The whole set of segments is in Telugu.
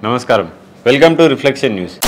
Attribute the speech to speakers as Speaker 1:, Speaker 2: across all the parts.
Speaker 1: నమస్కారం welcome to reflection news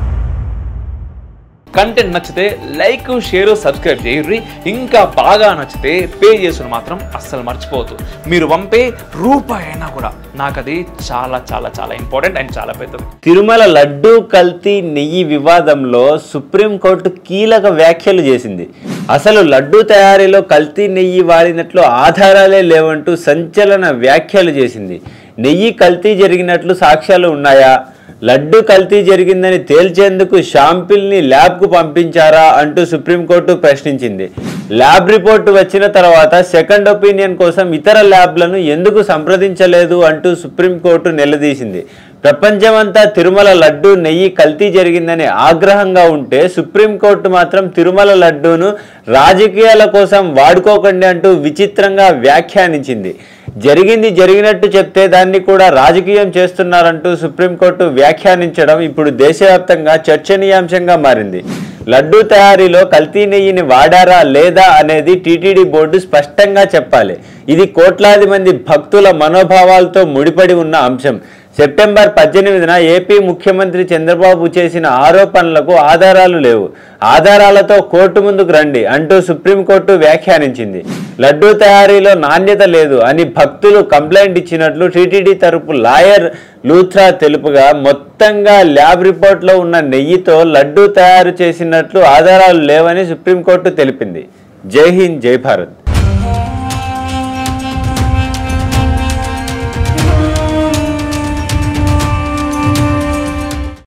Speaker 2: content నచ్చితే లైక్ షేర్ సబ్స్క్రైబ్ చేయర్రి ఇంకా బాగా నచ్చితే పే చేసుకుని మాత్రం అస్సలు మర్చిపోవద్దు మీరు పంపే రూపాయి అయినా కూడా నాకు అది చాలా చాలా చాలా ఇంపార్టెంట్ అండ్ చాలా పెద్దది
Speaker 1: తిరుమల లడ్డూ కల్తీ నెయ్యి వివాదంలో సుప్రీంకోర్టు కీలక వ్యాఖ్యలు చేసింది అసలు లడ్డూ తయారీలో కల్తీ నెయ్యి వాడినట్లు ఆధారాలే లేవంటూ సంచలన వ్యాఖ్యలు చేసింది నెయ్యి కల్తీ జరిగినట్లు సాక్ష్యాలు ఉన్నాయా లడ్డు కల్తీ జరిగిందని తేల్చేందుకు షాంపిల్ని ల్యాబ్కు పంపించారా అంటూ సుప్రీంకోర్టు ప్రశ్నించింది ల్యాబ్ రిపోర్టు వచ్చిన తర్వాత సెకండ్ ఒపీనియన్ కోసం ఇతర ల్యాబ్లను ఎందుకు సంప్రదించలేదు అంటూ సుప్రీంకోర్టు నిలదీసింది ప్రపంచమంతా తిరుమల లడ్డు నెయ్యి కల్తీ జరిగిందని ఆగ్రహంగా ఉంటే సుప్రీంకోర్టు మాత్రం తిరుమల లడ్డూను రాజకీయాల కోసం వాడుకోకండి అంటూ విచిత్రంగా వ్యాఖ్యానించింది జరిగింది జరిగినట్టు చెప్తే దాన్ని కూడా రాజకీయం చేస్తున్నారంటూ సుప్రీంకోర్టు వ్యాఖ్యానించడం ఇప్పుడు దేశవ్యాప్తంగా చర్చనీయాంశంగా మారింది లడ్డూ తయారీలో కల్తీ నెయ్యిని వాడారా లేదా అనేది టీటీడీ బోర్డు స్పష్టంగా చెప్పాలి ఇది కోట్లాది మంది భక్తుల మనోభావాలతో ముడిపడి ఉన్న అంశం సెప్టెంబర్ పద్దెనిమిదిన ఏపీ ముఖ్యమంత్రి చంద్రబాబు చేసిన ఆరోపణలకు ఆధారాలు లేవు ఆధారాలతో కోర్టు ముందుకు రండి అంటూ సుప్రీంకోర్టు వ్యాఖ్యానించింది లడ్డూ తయారీలో నాణ్యత లేదు అని భక్తులు కంప్లైంట్ ఇచ్చినట్లు టీటీడీ తరపు లాయర్ లూథ్రా తెలుపుగా మొత్తంగా ల్యాబ్ రిపోర్ట్లో ఉన్న నెయ్యితో లడ్డూ తయారు చేసినట్లు ఆధారాలు లేవని సుప్రీంకోర్టు తెలిపింది జై హింద్ జై భారత్